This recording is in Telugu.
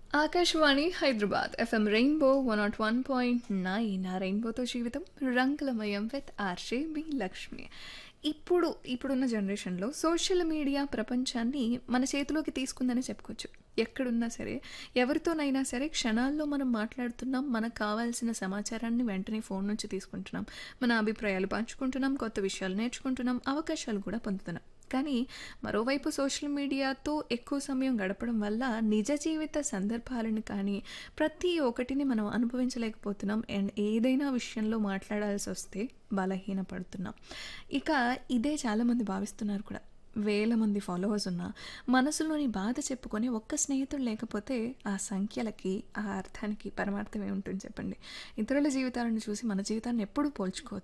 Akashvani Hyderabad FM rainbow one nought one point nine ఆ రెయిన్బోతో జీవితం రంగులమయం విత్ ఆర్షే బి లక్ష్మి ఇప్పుడు ఇప్పుడున్న జనరేషన్లో సోషల్ మీడియా ప్రపంచాన్ని మన చేతిలోకి తీసుకుందని చెప్పుకోవచ్చు ఎక్కడున్నా సరే ఎవరితోనైనా సరే క్షణాల్లో మనం మాట్లాడుతున్నాం మనకు కావాల్సిన సమాచారాన్ని వెంటనే ఫోన్ నుంచి తీసుకుంటున్నాం మన అభిప్రాయాలు పంచుకుంటున్నాం కొత్త విషయాలు నేర్చుకుంటున్నాం అవకాశాలు కూడా పొందుతున్నాం కానీ మరోవైపు సోషల్ మీడియాతో ఎక్కువ సమయం గడపడం వల్ల నిజ జీవిత సందర్భాలను కానీ ప్రతి ఒక్కటిని మనం అనుభవించలేకపోతున్నాం అండ్ ఏదైనా విషయంలో మాట్లాడాల్సి వస్తే బలహీనపడుతున్నాం ఇక ఇదే చాలామంది భావిస్తున్నారు కూడా వేల మంది ఫాలోవర్స్ ఉన్నా మనసులోని బాధ చెప్పుకొని ఒక్క స్నేహితుడు లేకపోతే ఆ సంఖ్యలకి ఆ అర్థానికి పరమార్థం ఏముంటుంది చెప్పండి ఇతరుల జీవితాలను చూసి మన జీవితాన్ని ఎప్పుడూ పోల్చుకోవద్దు